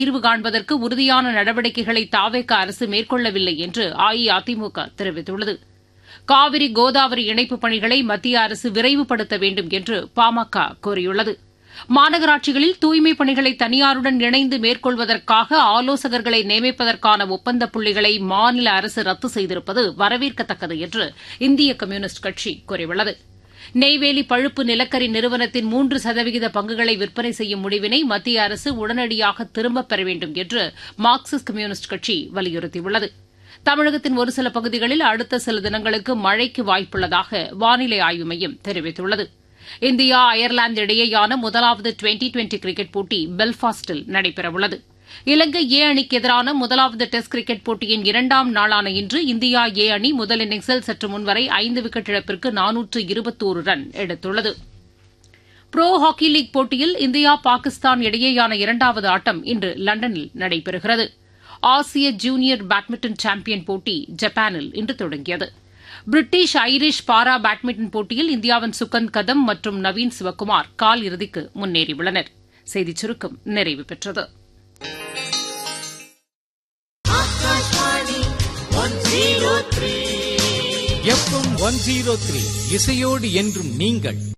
தீர்வு காண்பதற்கு உறுதியான நடவடிக்கைகளை தாவேக அரசு மேற்கொள்ளவில்லை என்று அஇஅதிமுக தெரிவித்துள்ளது காவிரி கோதாவரி இணைப்புப் பணிகளை மத்திய அரசு விரைவுபடுத்த வேண்டும் என்று பாமக கோரியுள்ளது மாநகராட்சிகளில் தூய்மைப் பணிகளை தனியாருடன் இணைந்து மேற்கொள்வதற்காக ஆலோசகர்களை நியமிப்பதற்கான ஒப்பந்த புள்ளிகளை மாநில அரசு ரத்து செய்திருப்பது வரவேற்கத்தக்கது என்று இந்திய கம்யூனிஸ்ட் கட்சி கூறியுள்ளது நெய்வேலி பழுப்பு நிலக்கரி நிறுவனத்தின் மூன்று சதவிகித பங்குகளை விற்பனை செய்யும் முடிவினை மத்திய அரசு உடனடியாக திரும்பப் பெற வேண்டும் என்று மார்க்சிஸ்ட் கம்யூனிஸ்ட் கட்சி வலியுறுத்தியுள்ளது தமிழகத்தின் ஒரு சில பகுதிகளில் அடுத்த சில தினங்களுக்கு மழைக்கு வாய்ப்புள்ளதாக வானிலை ஆய்வு மையம் தெரிவித்துள்ளது இந்தியா அயர்லாந்து இடையேயான முதலாவது டுவெண்டி டுவெண்டி கிரிக்கெட் போட்டி பெல்பாஸ்டில் நடைபெறவுள்ளது இலங்கை ஏ அணிக்கு எதிரான முதலாவது டெஸ்ட் கிரிக்கெட் போட்டியின் இரண்டாம் நாளான இன்று இந்தியா ஏ அணி முதல் இன்னிங்ஸில் சற்று முன்வரை ஐந்து விக்கெட் இழப்பிற்கு நானூற்று இருபத்தோரு ரன் எடுத்துள்ளது புரோ ஹாக்கி லீக் போட்டியில் இந்தியா பாகிஸ்தான் இடையேயான இரண்டாவது ஆட்டம் இன்று லண்டனில் நடைபெறுகிறது ஆசிய ஜூனியர் பேட்மிண்டன் சாம்பியன் போட்டி ஜப்பானில் இன்று தொடங்கியது பிரிட்டிஷ் ஐரிஷ் பாரா பேட்மிண்டன் போட்டியில் இந்தியாவின் சுகந்த் கதம் மற்றும் நவீன் சிவக்குமார் கால் இறுதிக்கு முன்னேறியுள்ளனர் செய்திச் சுருக்கம் நிறைவு பெற்றது எஃப்எம் ஒன் ஜீரோ த்ரீ இசையோடு என்றும் நீங்கள்